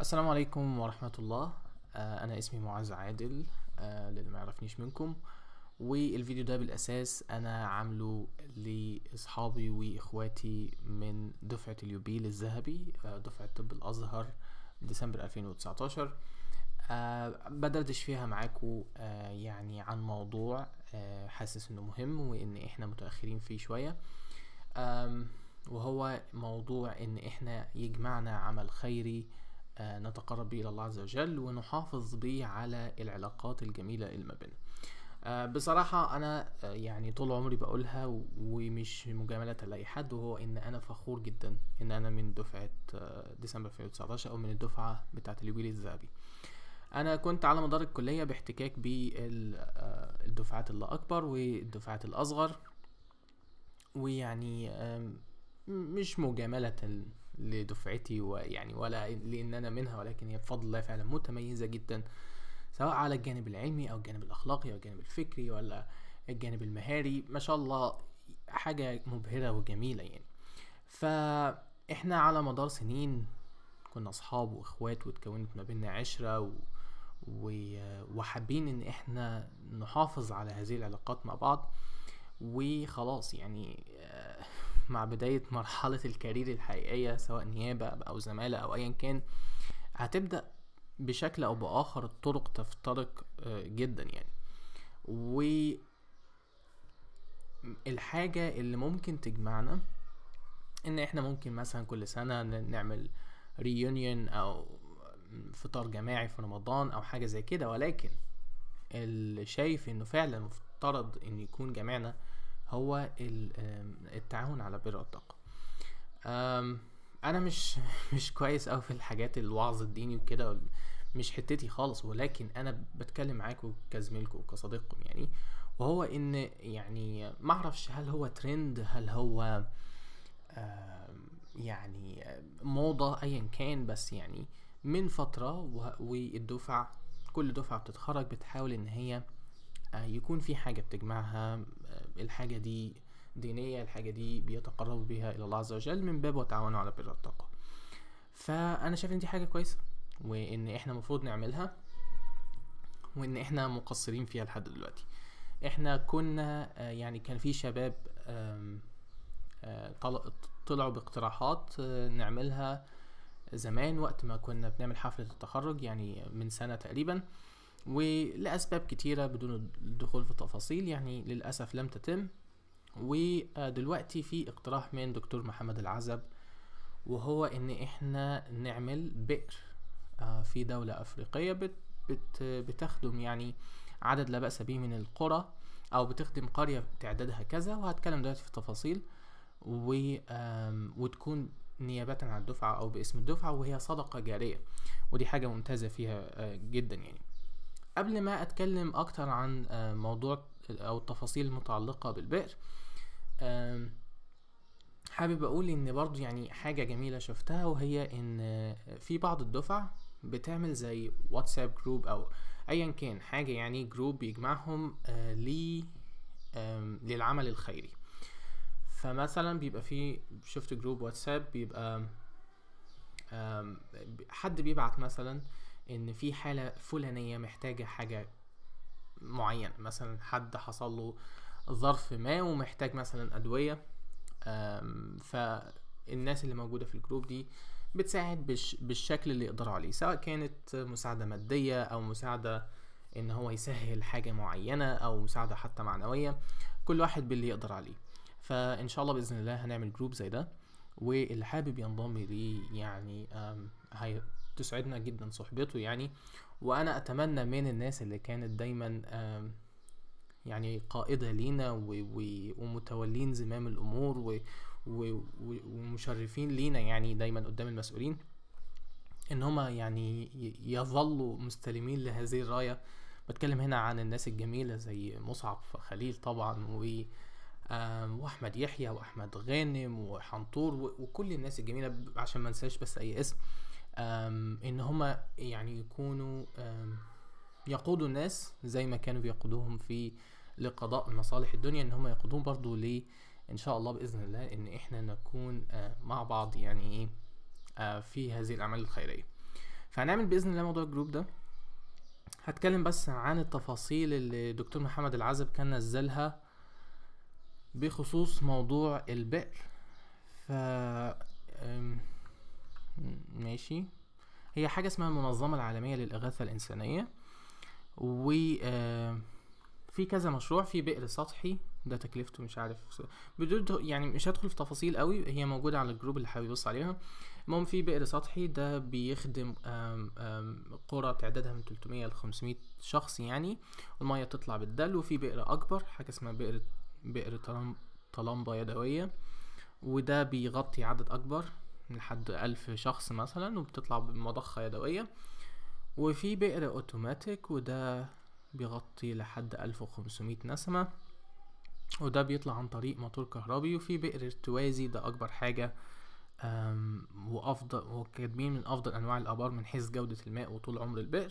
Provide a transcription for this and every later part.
السلام عليكم ورحمة الله آه، أنا اسمي معاذ عادل آه، للي ما يعرفنيش منكم والفيديو ده بالأساس أنا عامله لأصحابي وإخواتي من دفعة اليوبيل الذهبي آه، دفعة طب الأزهر ديسمبر 2019 آه، بدردش فيها معاكم آه، يعني عن موضوع آه، حاسس إنه مهم وإن إحنا متأخرين فيه شوية آم، وهو موضوع ان احنا يجمعنا عمل خيري آه، نتقرب به الى الله عز وجل ونحافظ به على العلاقات الجميله اللي ما بيننا آه، بصراحة أنا آه، يعني طول عمري بقولها و- ومش مجاملة لأي حد وهو إن أنا فخور جدا إن أنا من دفعة آه، ديسمبر 2019 أو من الدفعة بتاعة اليوبيل الذهبي أنا كنت على مدار الكلية باحتكاك بالدفعات اللي أكبر والدفعات الأصغر ويعني آم، مش مجاملة لدفعتي ويعني ولا لأن أنا منها ولكن هي بفضل الله فعلا متميزة جدا سواء على الجانب العلمي أو الجانب الأخلاقي أو الجانب الفكري ولا الجانب المهاري ما شاء الله حاجة مبهرة وجميلة يعني فإحنا على مدار سنين كنا أصحاب وإخوات واتكونت ما بيننا عشرة و... و... وحابين إن إحنا نحافظ على هذه العلاقات مع بعض وخلاص يعني آه، مع بداية مرحلة الكارير الحقيقية سواء نيابة أو زمالة أو أيا كان هتبدأ بشكل أو بآخر الطرق تفترق آه، جدا يعني و الحاجة اللي ممكن تجمعنا إن إحنا ممكن مثلا كل سنة ن- نعمل ريونيون أو فطار جماعي في رمضان أو حاجة زي كده ولكن اللي شايف إنه فعلا مفترض إن يكون جمعنا هو ال- آم، التعاون على بر التقوى أم، انا مش مش كويس اوي في الحاجات الوعظ الديني وكده مش حتتي خالص ولكن انا بتكلم معاكم كزميلكم وكصديقكم يعني وهو ان يعني ما اعرفش هل هو ترند هل هو آم، يعني موضة ايا كان بس يعني من فترة وه- والدفع كل دفعة بتتخرج بتحاول ان هي آه، يكون في حاجة بتجمعها آه، الحاجة دي دينية الحاجة دي بيتقربوا بها إلى الله عز وجل من باب وتعاونوا على بر التقوى فأنا شايف إن دي حاجة كويسة وإن إحنا المفروض نعملها وإن إحنا مقصرين فيها لحد دلوقتي إحنا كنا آه، يعني كان في شباب آم، آه، طل- طلعوا باقتراحات آه، نعملها زمان وقت ما كنا بنعمل حفلة التخرج يعني من سنة تقريبا ولأسباب كتيرة بدون الدخول في تفاصيل يعني للأسف لم تتم ودلوقتي في اقتراح من دكتور محمد العزب وهو ان احنا نعمل بئر آه، في دولة افريقية بت بت بتخدم يعني عدد لا بأس به من القرى او بتخدم قرية تعدادها كذا وهتكلم دلوقتي في التفاصيل و آم، وتكون نيابة عن الدفعة او باسم الدفعة وهي صدقة جارية ودي حاجة ممتازة فيها آه، جدا يعني قبل ما اتكلم اكتر عن آه، موضوع او التفاصيل المتعلقة بالبئر آم، حابب اقول ان برضو يعني حاجة جميلة شفتها وهي ان آه، في بعض الدفع بتعمل زي واتساب جروب او ايا كان حاجة يعني جروب بيجمعهم آه، ل آم، للعمل الخيري فمثلا بيبقى في شفت جروب واتساب بيبقى آم، حد بيبعت مثلا ان في حالة فلانية محتاجة حاجة معينة مثلا حد حصل له ظرف ما ومحتاج مثلا أدوية آم، فالناس اللي موجودة في الجروب دي بتساعد بالش بالشكل اللي يقدروا عليه سواء كانت مساعدة مادية أو مساعدة إن هو يسهل حاجة معينة أو مساعدة حتى معنوية كل واحد باللي يقدر عليه فإن شاء الله بإذن الله هنعمل جروب زي ده واللي حابب ينضم ليه يعني آم، هي تسعدنا جدا صحبته يعني وانا اتمنى من الناس اللي كانت دايما آم، يعني قائدة لينا و- و- ومتولين زمام الامور و- و- و- ومشرفين لينا يعني دايما قدام المسؤولين ان هما يعني ي- يظلوا مستلمين لهذه الراية بتكلم هنا عن الناس الجميلة زي مصعب خليل طبعا و آم، واحمد يحيى واحمد غانم وحنطور و- وكل الناس الجميله ب- عشان ما انساش بس اي اسم آم، ان هما يعني يكونوا آم، يقودوا الناس زي ما كانوا بيقودوهم في لقضاء مصالح الدنيا ان هما يقودوهم برضو ل ان شاء الله باذن الله ان احنا نكون آه، مع بعض يعني ايه آه، في هذه الاعمال الخيريه فهنعمل باذن الله موضوع الجروب ده هتكلم بس عن التفاصيل اللي دكتور محمد العزب كان نزلها بخصوص موضوع البئر ف أم، ماشي هي حاجة اسمها المنظمة العالمية للإغاثة الإنسانية و آه، في كذا مشروع في بئر سطحي ده تكلفته مش عارف بدون يعني مش هدخل في تفاصيل قوي هي موجودة على الجروب اللي حابب يبص عليها المهم في بئر سطحي ده بيخدم آم، آم، قرى تعدادها من 300 ل 500 شخص يعني والمية بتطلع بالدل وفي بئر أكبر حاجة اسمها بئر بئر طلم- طلمبة يدوية وده بيغطي عدد أكبر من لحد ألف شخص مثلا وبتطلع بمضخة يدوية وفي بئر أوتوماتيك وده بيغطي لحد ألف وخمسمية نسمة وده بيطلع عن طريق موتور كهربي وفي بئر ارتوازي ده أكبر حاجة أم، وأفضل وكاتبين من أفضل أنواع الآبار من حيث جودة الماء وطول عمر البئر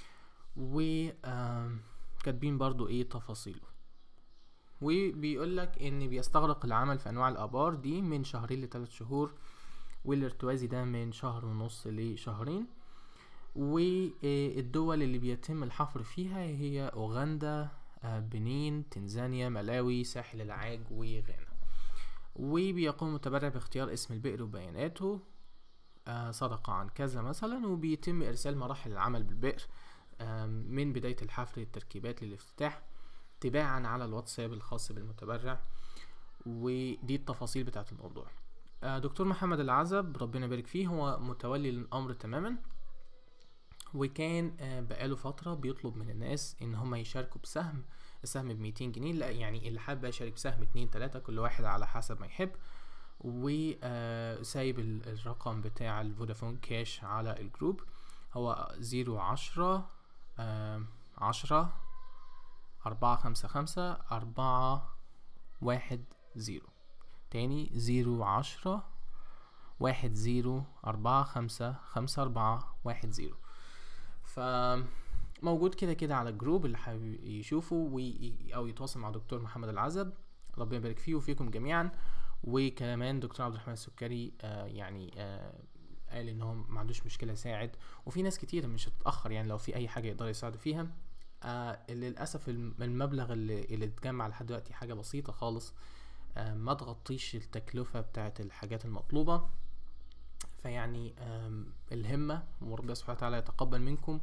وكاتبين برضو إيه تفاصيله وبيقول لك ان بيستغرق العمل في انواع الابار دي من شهرين لثلاث شهور والارتوازي ده من شهر ونص لشهرين والدول اللي بيتم الحفر فيها هي اوغندا آه، بنين تنزانيا ملاوي ساحل العاج وغانا وبيقوم المتبرع باختيار اسم البئر وبياناته آه، صدقة عن كذا مثلا وبيتم إرسال مراحل العمل بالبئر آم، من بداية الحفر للتركيبات للافتتاح تباعا على الواتساب الخاص بالمتبرع ودي التفاصيل بتاعة الموضوع آه، دكتور محمد العزب ربنا يبارك فيه هو متولي الأمر تماما وكان آه، بقاله فترة بيطلب من الناس إن هم يشاركوا بسهم السهم ب 200 جنيه لا يعني اللي حابب يشارك بسهم اتنين تلاتة كل واحد على حسب ما يحب وسايب الرقم بتاع الفودافون كاش على الجروب هو زيرو عشرة آه، عشرة أربعة خمسة خمسة أربعة واحد زيرو تاني زيرو عشرة واحد زيرو أربعة خمسة خمسة أربعة واحد زيرو فموجود كده كده على الجروب اللي حابب يشوفه وي أو يتواصل مع دكتور محمد العزب ربنا يبارك فيه وفيكم جميعا وكمان دكتور عبد الرحمن السكري آه يعني آه قال ان هو ما عندوش مشكله يساعد وفي ناس كتير مش هتتاخر يعني لو في اي حاجه يقدر يساعدوا فيها آه للاسف الم- المبلغ اللي اللي اتجمع لحد دلوقتي حاجه بسيطه خالص آه ما تغطيش التكلفه بتاعه الحاجات المطلوبه فيعني آم، الهمه وربنا سبحانه وتعالى يتقبل منكم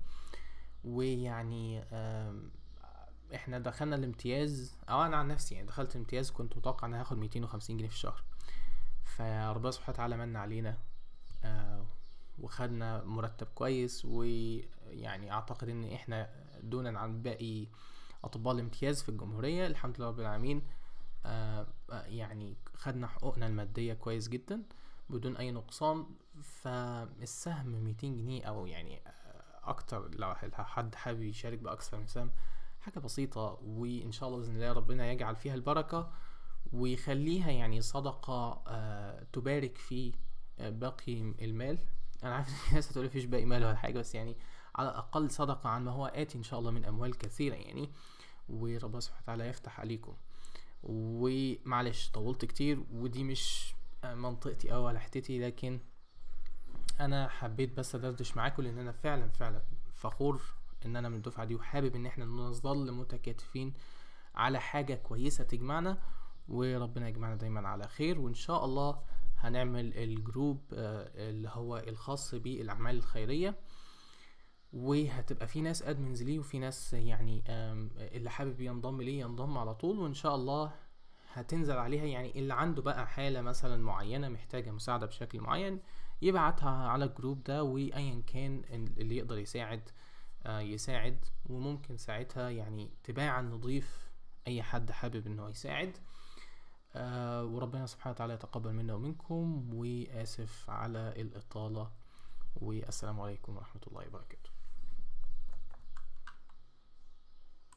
ويعني آم، احنا دخلنا الامتياز او انا عن نفسي يعني دخلت الامتياز كنت متوقع ان أنا هاخد 250 جنيه في الشهر فربنا سبحانه وتعالى من علينا آه، وخدنا مرتب كويس ويعني اعتقد ان احنا دونا عن باقي اطباء الامتياز في الجمهورية الحمد لله رب العالمين آه، آه، يعني خدنا حقوقنا المادية كويس جدا بدون اي نقصان فالسهم 200 جنيه او يعني آه، اكتر لو حد حابب يشارك باكثر من سهم حاجة بسيطة وإن شاء الله بإذن الله ربنا يجعل فيها البركة ويخليها يعني صدقة آه، تبارك في آه، باقي المال أنا عارف إن في ناس هتقول مفيش باقي مال ولا حاجة بس يعني على الأقل صدقة عن ما هو آتي إن شاء الله من أموال كثيرة يعني وربنا سبحانه وتعالى يفتح عليكم ومعلش طولت كتير ودي مش آه، منطقتي أو ولا حتتي لكن أنا حبيت بس أدردش معاكم لأن أنا فعلا فعلا فخور ان انا من الدفعه دي وحابب ان احنا نظل متكاتفين على حاجه كويسه تجمعنا وربنا يجمعنا دايما على خير وان شاء الله هنعمل الجروب آه، اللي هو الخاص بالاعمال الخيريه وهتبقى في ناس ادمنز ليه وفي ناس يعني آم، اللي حابب ينضم ليه ينضم على طول وان شاء الله هتنزل عليها يعني اللي عنده بقى حالة مثلا معينة محتاجة مساعدة بشكل معين يبعتها على الجروب ده وايا كان اللي يقدر يساعد آه، يساعد وممكن ساعتها يعني تباعا نضيف اي حد حابب انه يساعد آه، وربنا سبحانه وتعالى يتقبل منا ومنكم واسف على الاطالة والسلام عليكم ورحمة الله وبركاته